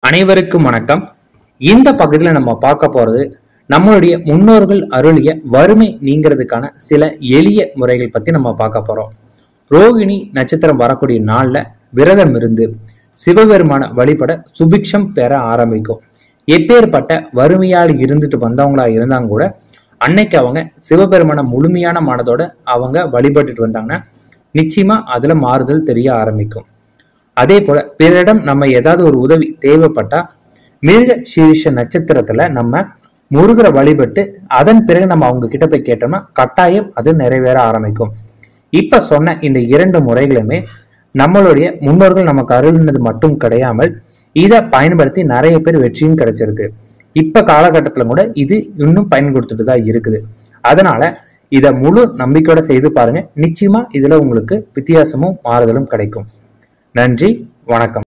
அனைவருக்கும் வணக்கம் இந்த பகுதியில் நம்ம பார்க்க போறது நம்மளுடைய முன்னோர்கள் அருளிய வறுமை நீங்கிறதுக்கான சில எளிய முறைகள் பத்தி நம்ம பார்க்க போறோம் ரோகிணி நட்சத்திரம் வரக்கூடிய நாள்ல விரதம் இருந்து சிவபெருமான வழிபட சுபிக்ஷம் பெற ஆரம்பிக்கும் எப்பேற்பட்ட வறுமையால் இருந்துட்டு வந்தவங்களா இருந்தாங்க கூட அன்னைக்கு அவங்க சிவபெருமான முழுமையான மனதோட அவங்க வழிபட்டுட்டு வந்தாங்கன்னா நிச்சயமா அதுல மாறுதல் தெரிய ஆரம்பிக்கும் அதே போல பிறரிடம் நம்ம ஏதாவது ஒரு உதவி தேவைப்பட்டா மிருக சீரிஷ நட்சத்திரத்துல நம்ம முருகரை வழிபட்டு அதன் பிறகு நம்ம அவங்க கிட்ட போய் கேட்டோம்னா கட்டாயம் அது நிறைவேற ஆரம்பிக்கும் இப்ப சொன்ன இந்த இரண்டு முறைகளுமே நம்மளுடைய முன்னோர்கள் நமக்கு அருளினது மட்டும் கிடையாமல் இதை பயன்படுத்தி நிறைய பேர் வெற்றியும் கிடைச்சிருக்கு இப்ப காலகட்டத்துல கூட இது இன்னும் பயன் கொடுத்துட்டு தான் இருக்குது அதனால இதை முழு நம்பிக்கையோட செய்து பாருங்க நிச்சயமா இதுல உங்களுக்கு வித்தியாசமும் மாறுதலும் கிடைக்கும் நன்றி வணக்கம்